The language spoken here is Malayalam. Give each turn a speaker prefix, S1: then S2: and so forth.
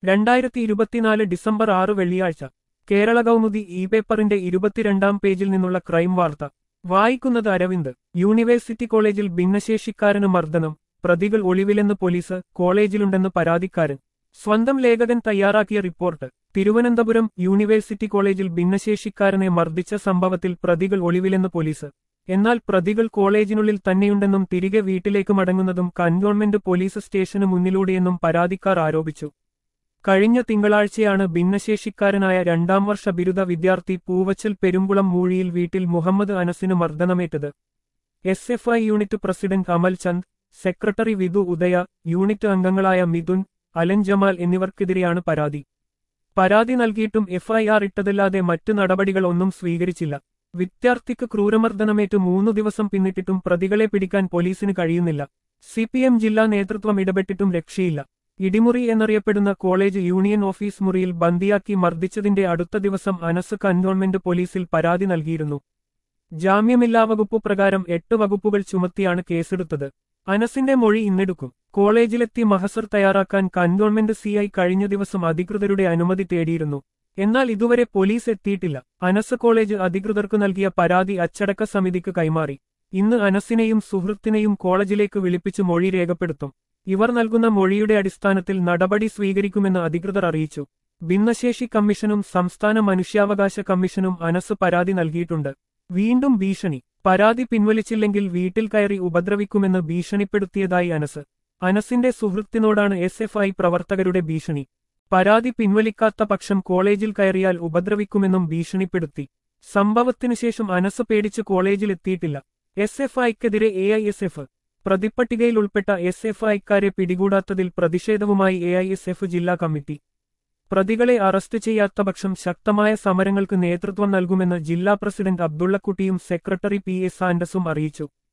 S1: രണ്ടായിരത്തി ഇരുപത്തിനാല് ഡിസംബർ ആറ് വെള്ളിയാഴ്ച കേരള കൗമുദി ഇ പേപ്പറിന്റെ ഇരുപത്തിരണ്ടാം പേജിൽ നിന്നുള്ള ക്രൈം വാർത്ത വായിക്കുന്നത് അരവിന്ദ് യൂണിവേഴ്സിറ്റി കോളേജിൽ ഭിന്നശേഷിക്കാരന് മർദ്ദനം പ്രതികൾ ഒളിവിലെന്ന് പോലീസ് കോളേജിലുണ്ടെന്ന് പരാതിക്കാരൻ സ്വന്തം ലേഖകൻ തയ്യാറാക്കിയ റിപ്പോർട്ട് തിരുവനന്തപുരം യൂണിവേഴ്സിറ്റി കോളേജിൽ ഭിന്നശേഷിക്കാരനെ മർദ്ദിച്ച സംഭവത്തിൽ പ്രതികൾ ഒളിവിലെന്ന് പോലീസ് എന്നാൽ പ്രതികൾ കോളേജിനുള്ളിൽ തന്നെയുണ്ടെന്നും തിരികെ വീട്ടിലേക്ക് മടങ്ങുന്നതും കന്റോൺമെന്റ് പോലീസ് സ്റ്റേഷന് മുന്നിലൂടെയെന്നും പരാതിക്കാർ ആരോപിച്ചു കഴിഞ്ഞ തിങ്കളാഴ്ചയാണ് ഭിന്നശേഷിക്കാരനായ രണ്ടാം വർഷ ബിരുദ വിദ്യാർത്ഥി പൂവച്ചൽ പെരുമ്പുളം മൂഴിയിൽ വീട്ടിൽ മുഹമ്മദ് അനസിന് മർദ്ദനമേറ്റത് S F I unit president Amal Chand secretary Vidhu Udaya unit അംഗങ്ങളായ മിഥുൻ അലൻ ജമാൽ എന്നിവർക്കെതിരെയാണ് പരാതി പരാതി നൽകിയിട്ടും എഫ്ഐആർ ഇട്ടതല്ലാതെ മറ്റു നടപടികൾ ഒന്നും സ്വീകരിച്ചില്ല വിദ്യാർത്ഥിക്ക് ക്രൂരമർദ്ദനമേറ്റ് മൂന്നു ദിവസം പിന്നിട്ടിട്ടും പ്രതികളെ പിടിക്കാൻ പോലീസിന് കഴിയുന്നില്ല സിപിഎം ജില്ലാ നേതൃത്വം ഇടപെട്ടിട്ടും രക്ഷയില്ല ഇടിമുറി എന്നറിയപ്പെടുന്ന കോളേജ് യൂണിയൻ ഓഫീസ് മുറിയിൽ ബന്ദിയാക്കി മർദ്ദിച്ചതിന്റെ അടുത്ത ദിവസം അനസ് കന്റോൺമെന്റ് പോലീസിൽ പരാതി നൽകിയിരുന്നു ജാമ്യമില്ലാ വകുപ്പ് പ്രകാരം എട്ട് വകുപ്പുകൾ ചുമത്തിയാണ് കേസെടുത്തത് അനസിന്റെ മൊഴി ഇന്നെടുക്കും കോളേജിലെത്തി മഹസർ തയ്യാറാക്കാൻ കന്റോൺമെന്റ് സിഐ കഴിഞ്ഞ ദിവസം അധികൃതരുടെ അനുമതി തേടിയിരുന്നു എന്നാൽ ഇതുവരെ പോലീസ് എത്തിയിട്ടില്ല അനസ് കോളേജ് അധികൃതർക്ക് നൽകിയ പരാതി അച്ചടക്ക സമിതിക്ക് കൈമാറി ഇന്ന് അനസിനെയും സുഹൃത്തിനെയും കോളേജിലേക്ക് വിളിപ്പിച്ച് മൊഴി രേഖപ്പെടുത്തും ഇവർ നൽകുന്ന മൊഴിയുടെ അടിസ്ഥാനത്തിൽ നടപടി സ്വീകരിക്കുമെന്ന് അധികൃതർ അറിയിച്ചു ഭിന്നശേഷി കമ്മീഷനും സംസ്ഥാന മനുഷ്യാവകാശ കമ്മീഷനും അനസ് പരാതി നൽകിയിട്ടുണ്ട് വീണ്ടും ഭീഷണി പരാതി പിൻവലിച്ചില്ലെങ്കിൽ വീട്ടിൽ കയറി ഉപദ്രവിക്കുമെന്ന് ഭീഷണിപ്പെടുത്തിയതായി അനസ് അനസിന്റെ സുഹൃത്തിനോടാണ് എസ് എഫ് ഐ പ്രവർത്തകരുടെ ഭീഷണി പരാതി പിൻവലിക്കാത്ത പക്ഷം കോളേജിൽ കയറിയാൽ ഉപദ്രവിക്കുമെന്നും ഭീഷണിപ്പെടുത്തി സംഭവത്തിനുശേഷം അനസ് പേടിച്ച് കോളേജിലെത്തിയിട്ടില്ല എസ് എഫ് ഐക്കെതിരെ എ ഐ എസ് എഫ് പ്രതിപ്പട്ടികയിൽ ഉൾപ്പെട്ട എസ് എഫ് ഐക്കാരെ പിടികൂടാത്തതിൽ പ്രതിഷേധവുമായി എ ഐ എസ് എഫ് ജില്ലാ കമ്മിറ്റി പ്രതികളെ അറസ്റ്റ് ചെയ്യാത്ത പക്ഷം ശക്തമായ സമരങ്ങൾക്ക് നേതൃത്വം നൽകുമെന്ന് ജില്ലാ പ്രസിഡന്റ് അബ്ദുള്ളക്കുട്ടിയും സെക്രട്ടറി പി എസ് ആൻഡസും അറിയിച്ചു